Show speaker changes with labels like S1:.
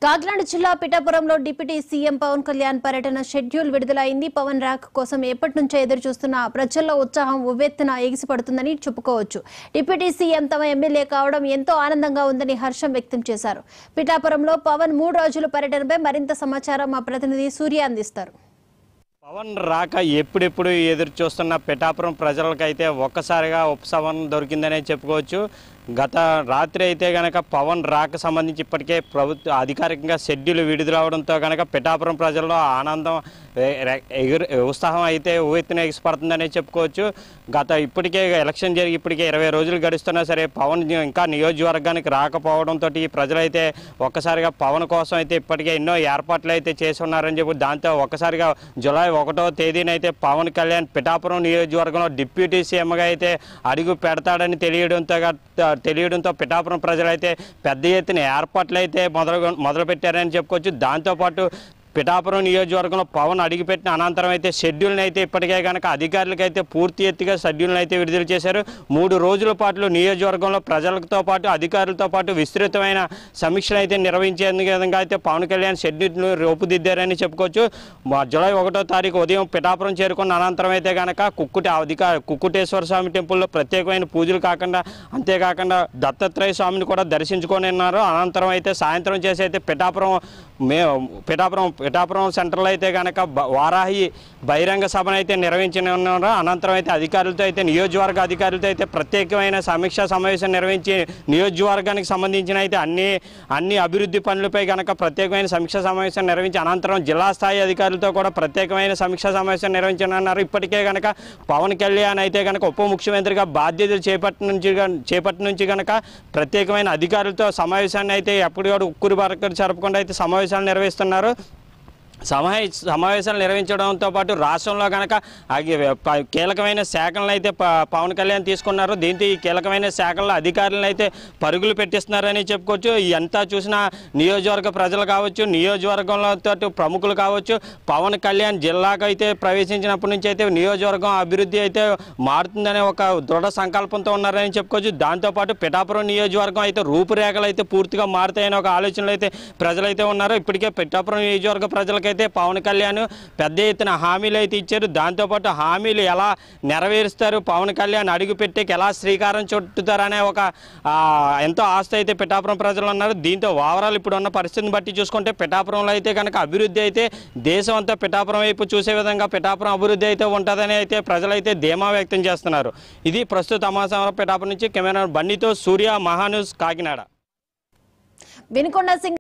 S1: కాకినాడ జిల్లా పిఠాపురంలో deputy CM Pawan Kalyan పర్యటన షెడ్యూల్ విడుదలైంది పవన్ ర్యాక్ కోసం ఎప్పటి నుంచో ఎదురు చూస్తున్న ప్రజల్లో ఉత్సాహం ఉవ్వెత్తున ఎగిసిపడుతుందని చెప్పుకోవచ్చు డిప్యూటీ సీఎం తమ ఎమ్మెల్యే కావడం ఎంతో ఆనందంగా ఉందని హర్షం వ్యక్తం చేశారు పిఠాపురంలో పవన్ మూడు రోజుల పర్యటనపై మరింత సమాచారం మా ప్రతినిధి సూర్య అందిస్తారు
S2: పవన్ రాక ఎప్పుడెప్పుడు ఎదురు చూస్తున్న పిఠాపురం ప్రజలకైతే ఒక్కసారిగా ఉపశమనం దొరికిందనే చెప్పుకోవచ్చు గత రాత్రి అయితే గనక పవన్ రాక సంబంధించి ఇప్పటికే ప్రభుత్వ అధికారికంగా షెడ్యూల్ విడుదలవడంతో గనక పిఠాపురం ప్రజల్లో ఆనందం ఎ- ఎ- ఎగురు ఉత్సాహం అయితే ఊవెత్తున ఎగిసిపడుతుందనే చెప్పుకోవచ్చు గత ఇప్పటికే ఎలక్షన్ జరిగి ఇప్పటికే ఇరవై రోజులు గడుస్తున్నా సరే పవన్ ఇంకా నియోజకవర్గానికి రాకపోవడంతో ఈ ప్రజలైతే ఒక్కసారిగా పవన్ కోసం అయితే ఇప్పటికే ఎన్నో ఏర్పాట్లు అయితే చేసి ఉన్నారని చెప్పి దాంతో ఒక్కసారిగా జూలై ఒకటో తేదీనైతే పవన్ కళ్యాణ్ పిఠాపురం నియోజకవర్గంలో డిప్యూటీ సీఎంగా అయితే అడుగు పెడతాడని తెలియడంతో గ- తెలియడంతో పిఠాపురం ప్రజలైతే పెద్ద ఎత్తున ఏర్పాట్లు అయితే మొదలు మొదలుపెట్టారని చెప్పుకోవచ్చు దాంతోపాటు పిఠాపురం నియోజకవర్గంలో పవన్ అడిగిపెట్టిన అనంతరం అయితే షెడ్యూల్ని అయితే ఇప్పటికే కనుక అధికారులకైతే పూర్తి ఎత్తుగా షెడ్యూల్ని అయితే విడుదల చేశారు మూడు రోజుల పాటు నియోజకవర్గంలో ప్రజలతో పాటు అధికారులతో పాటు విస్తృతమైన సమీక్షలు అయితే నిర్వహించే విధంగా అయితే పవన్ కళ్యాణ్ షెడ్యూల్ను రూపుదిద్దారని చెప్పుకోవచ్చు మా జూలై ఒకటో తారీఖు ఉదయం పిఠాపురం చేరుకున్న అనంతరం అయితే కనుక కుక్కుటి అధికార కుక్కుటేశ్వర స్వామి టెంపుల్లో ప్రత్యేకమైన పూజలు కాకుండా అంతేకాకుండా దత్తాత్రేయ స్వామిని కూడా దర్శించుకొని ఉన్నారు అనంతరం అయితే సాయంత్రం చేసి అయితే పిఠాపురం మే పిఠాపురం పిఠాపురం సెంటర్లో అయితే కనుక బ- వారాహి బహిరంగ సభను అయితే నిర్వహించిన ఉన్నారు అనంతరం అయితే అధికారులతో అయితే నియోజకవర్గ అధికారులతో అయితే ప్రత్యేకమైన సమీక్షా సమావేశం నిర్వహించి నియోజకవర్గానికి సంబంధించిన అయితే అన్ని అన్ని అభివృద్ధి పనులపై కనుక ప్రత్యేకమైన సమీక్షా సమావేశం నిర్వహించి అనంతరం జిల్లా స్థాయి అధికారులతో కూడా ప్రత్యేకమైన సమీక్షా సమావేశం నిర్వహించనున్నారు ఇప్పటికే కనుక పవన్ కళ్యాణ్ అయితే కనుక ఉప ముఖ్యమంత్రిగా బాధ్యతలు చేపట్టి నుంచి గన- చేపట్టి నుంచి కనుక ప్రత్యేకమైన అధికారులతో సమావేశాన్ని అయితే ఎప్పటికప్పుడు ఉక్కురు బరకలు జరపకుండా అయితే సమావేశాలు నిర్వహిస్తున్నారు సమావే సమావేశాలు నిర్వహించడంతో పాటు రాష్ట్రంలో కనుక అగి- ప- కీలకమైన శాఖలను అయితే ప- పవన్ కళ్యాణ్ తీసుకున్నారు దీంతో ఈ కీలకమైన శాఖల్లో అధికారులను అయితే పరుగులు పెట్టిస్తున్నారని చెప్పుకోవచ్చు ఎంత చూసినా నియోజకవర్గ ప్రజలు కావచ్చు నియోజకవర్గంలో తోటి ప్రముఖులు కావచ్చు పవన్ కళ్యాణ్ జిల్లాకు అయితే ప్రవేశించినప్పటి నుంచి అయితే నియోజకవర్గం అభివృద్ధి అయితే మారుతుందనే ఒక దృఢ సంకల్పంతో ఉన్నారని చెప్పుకోవచ్చు దాంతోపాటు పిఠాపురం నియోజకవర్గం అయితే రూపురేఖలు అయితే పూర్తిగా మారుతాయని ఒక ఆలోచనలు అయితే ప్రజలైతే ఉన్నారు ఇప్పటికే పిఠాపురం నియోజకవర్గ ప్రజలకైతే పవన్ కళ్యాణ్ పెద్ద ఎత్తున హామీలు అయితే ఇచ్చారు దాంతోపాటు హామీలు ఎలా నెరవేరుస్తారు పవన్ కళ్యాణ్ అడుగు పెట్టేకి ఎలా శ్రీకారం చుట్టుతారనే ఒక ఆ, ఎంతో ఆస్తి అయితే పిఠాపురం ప్రజలు ఉన్నారు దీంతో ఓవరాల్ ఇప్పుడు ఉన్న పరిస్థితిని బట్టి చూసుకుంటే పిఠాపురంలో అయితే కనుక అభివృద్ధి అయితే దేశం అంతా పిఠాపురం వైపు చూసే విధంగా పిఠాపురం అభివృద్ధి అయితే ఉంటుందని అయితే ప్రజలైతే ధీమా వ్యక్తం చేస్తున్నారు ఇది ప్రస్తుత అమాసం పిఠాపురం నుంచి కెమెరా బండితో సూర్య మహాన్యూస్ కాకినాడ
S1: వినుకొండ సింగ్